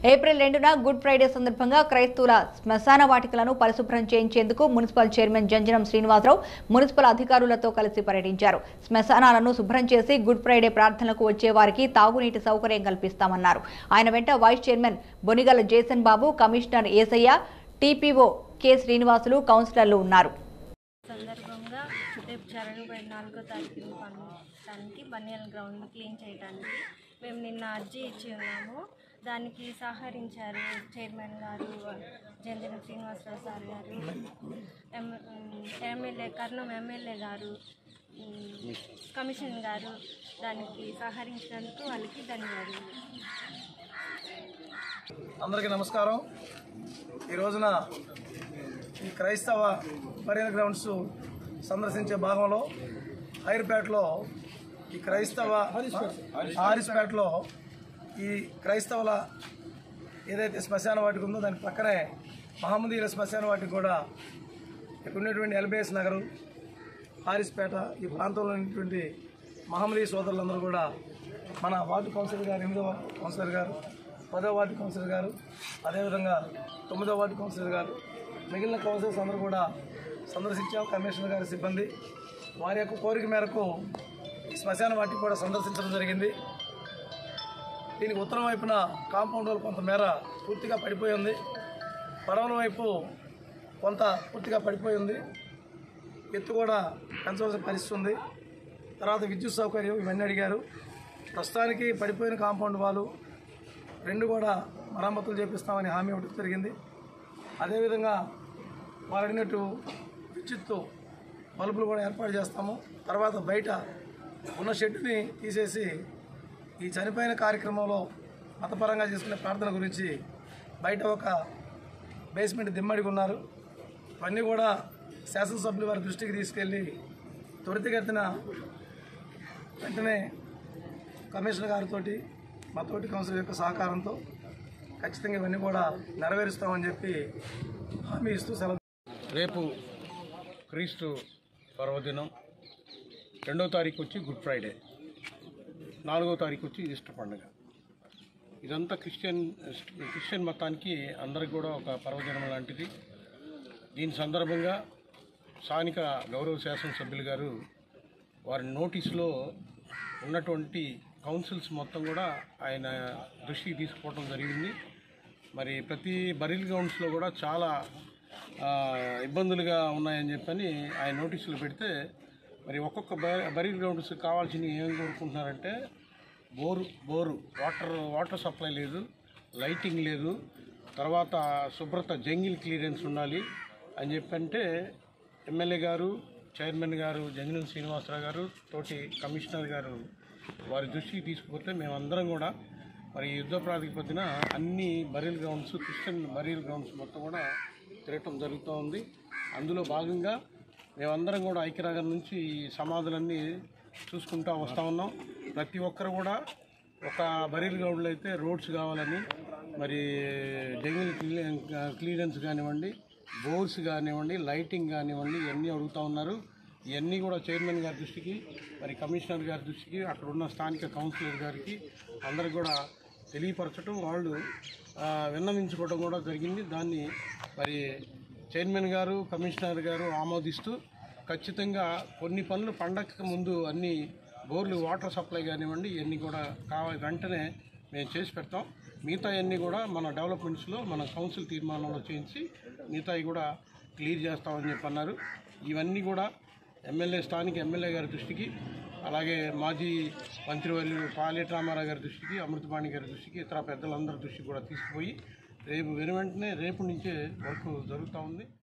April రెండున good Friday సందర్భంగా క్రైస్తవుల శ్మశాన వాటికలను పరిశుభ్రం చేయించేందుకు municipal chairman Janjanam Srinivasa Rao municipal అధికారులతో కలిసి పర్యటించారు శ్మశానాలను శుభ్రం చేసి గుడ్ ఫ్రైడే ప్రార్థనలకు వచ్చే వారికి తాగునీటి సౌకర్యం కల్పిస్తామన్నారు ఆయన వెంట vice chairman Bonigala Jason Babu commissioner Esayya TPO K Srinivasulu కౌన్సిలర్లు ఉన్నారు సందర్భంగా రేపు జరగబోయే నాలుగో తారీఖున పంపించడానికి బనియల్ గ్రౌండ్ క్లీన్ చేయడానికి మేము నిన్న అర్జీ ఇచ్చి ఉన్నాము దానికి సహకరించారు చైర్మన్ గారు జంజన శ్రీనివాసరావు సార్ గారు ఎమ్- ఎమ్మెల్యే కర్నూలు ఎమ్మెల్యే గారు ఉమ్, కమిషన్ గారు దానికి సహకరించినందుకు వాళ్ళకి ధన్యవాదాలు అందరికీ నమస్కారం ఈ రోజున ఈ క్రైస్తవ పర్యటన గ్రౌండ్స్ సందర్శించే భాగంలో హైర్పేటలో ఈ క్రైస్తవ హారిస్పేటలో ఈ క్రైస్తవుల ఏదైతే శ్మశాన వాటిక ఉందో దాని పక్కనే మహమ్మదీయుల శ్మశాన వాటికి కూడా ఇక్కడ ఉన్నటువంటి ఎల్బిఎస్ నగరు హారిస్పేట ఈ ప్రాంతంలో ఉన్నటువంటి మహమ్మదీ సోదరులందరూ కూడా మన వార్డు కౌన్సిలర్ గారు ఎనిమిదవ కౌన్సిలర్ గారు పదవ వార్డు కౌన్సిలర్ గారు అదేవిధంగా తొమ్మిదవ వార్డు కౌన్సిలర్ గారు మిగిలిన కౌన్సిలర్స్ అందరూ కూడా సందర్శించాం కమిషనర్ గారి సిబ్బంది వారి యొక్క కోరిక మేరకు ఈ శ్మశాన వాటికి కూడా సందర్శించడం జరిగింది దీనికి ఉత్తరం వైపున కాంపౌండ్ వాల్ కొంతమేర పూర్తిగా పడిపోయి ఉంది పడవల వైపు కొంత పూర్తిగా పడిపోయి ఉంది ఎత్తు కూడా పెంచవలసిన పరిస్థితి ఉంది తర్వాత విద్యుత్ సౌకర్యం ఇవన్నీ అడిగారు ప్రస్తుతానికి పడిపోయిన కాంపౌండ్ వాళ్ళు రెండు కూడా మరమ్మతులు చేపిస్తామని హామీ ఇవ్వడం జరిగింది అదేవిధంగా వాళ్ళు అడిగినట్టు విద్యుత్తు బల్బులు కూడా ఏర్పాటు చేస్తాము తర్వాత బయట ఉన్న షెడ్ని తీసేసి ఈ చనిపోయిన కార్యక్రమంలో మతపరంగా చేసుకునే ప్రార్థన గురించి బయట ఒక బేస్మెంట్ దిమ్మడిగా ఉన్నారు ఇవన్నీ కూడా శాసనసభ్యులు వారి దృష్టికి తీసుకెళ్ళి త్వరితగతిన వెంటనే కమిషనర్ గారితో మా తోటి కౌన్సిలర్ యొక్క సహకారంతో ఖచ్చితంగా ఇవన్నీ కూడా నెరవేరుస్తామని చెప్పి హామీ ఇస్తూ సెలవు రేపు క్రీస్తు పర్వదినం రెండో తారీఖు వచ్చి గుడ్ ఫ్రైడే నాలుగో తారీఖు వచ్చి ఈస్టర్ పండుగ ఇదంతా క్రిస్టియన్ క్రిస్టియన్ మతానికి అందరికి కూడా ఒక పర్వదినం లాంటిది దీని సందర్భంగా స్థానిక గౌరవ శాసనసభ్యులు గారు వారి నోటీసులో ఉన్నటువంటి కౌన్సిల్స్ మొత్తం కూడా ఆయన దృష్టికి తీసుకుపోవడం జరిగింది మరి ప్రతి బరిల్ గ్రౌండ్స్లో కూడా చాలా ఆ, ఇబ్బందులుగా ఉన్నాయని చెప్పని ఆయన నోటీసులు పెడితే మరి ఒక్కొక్క బ- బరిల్ గ్రౌండ్స్ కావాల్సినవి ఏం కోరుకుంటున్నారంటే bore bore water water supply లేదు లైటింగ్ లేదు తర్వాత శుభ్రత జంగిల్ క్లియరెన్స్ ఉండాలి అని చెప్పంటే ఎమ్మెల్యే గారు చైర్మన్ గారు జంగిల్ శ్రీనివాసరావు గారు తోటి కమిషనర్ గారు వారి దృష్టికి తీసుకుపోతే మేమందరం కూడా మరి యుద్ధ ప్రాతిపదిన అన్ని burial grounds Christian burial grounds మొత్తం కూడా తిరగటం జరుగుతూ ఉంది అందులో భాగంగా మేమందరం కూడా ఐక్యరాగం నుంచి ఈ సమాధులన్నీ చూసుకుంటూ వస్తూ ఉన్నాం ప్రతి ఒక్కరు కూడా ఒక బరీల్ గ్రౌండ్లో అయితే రోడ్స్ కావాలని మరి జంగిల్ క్లియరెన్స్ కానివ్వండి బోర్స్ కానివ్వండి లైటింగ్ కానివ్వండి ఇవన్నీ అడుగుతూ ఉన్నారు ఇవన్నీ కూడా చైర్మన్ గారి దృష్టికి మరి కమిషనర్ గారి దృష్టికి అక్కడ ఉన్న స్థానిక కౌన్సిలర్ గారికి అందరికి కూడా తెలియపరచడం వాళ్ళు ఆ, విన్నవించుకోవడం కూడా జరిగింది దాన్ని మరి చైర్మన్ గారు కమిషనర్ గారు ఆమోదిస్తూ ఖచ్చితంగా కొన్ని పనులు పండగకి ముందు అన్ని బోర్లు వాటర్ సప్లై కానివ్వండి ఇవన్నీ కూడా కావాలి వెంటనే మేము చేసి పెడతాం మిగతా అన్నీ కూడా మన డెవలప్మెంట్స్లో మన కౌన్సిల్ తీర్మానంలో చేయించి మిగతాయి కూడా క్లియర్ చేస్తామని చెప్పి అన్నారు ఇవన్నీ కూడా ఎమ్మెల్యే స్థానిక ఎమ్మెల్యే గారి దృష్టికి అలాగే మాజీ మంత్రివర్యులు పాలేటి రామారావు గారి దృష్టికి అమృతపాణి గారి దృష్టికి ఇతర పెద్దలందరి దృష్టికి కూడా తీసుకుపోయి రేపు వెను వెంటనే రేపు నుంచే వర్క్ జరుగుతూ ఉంది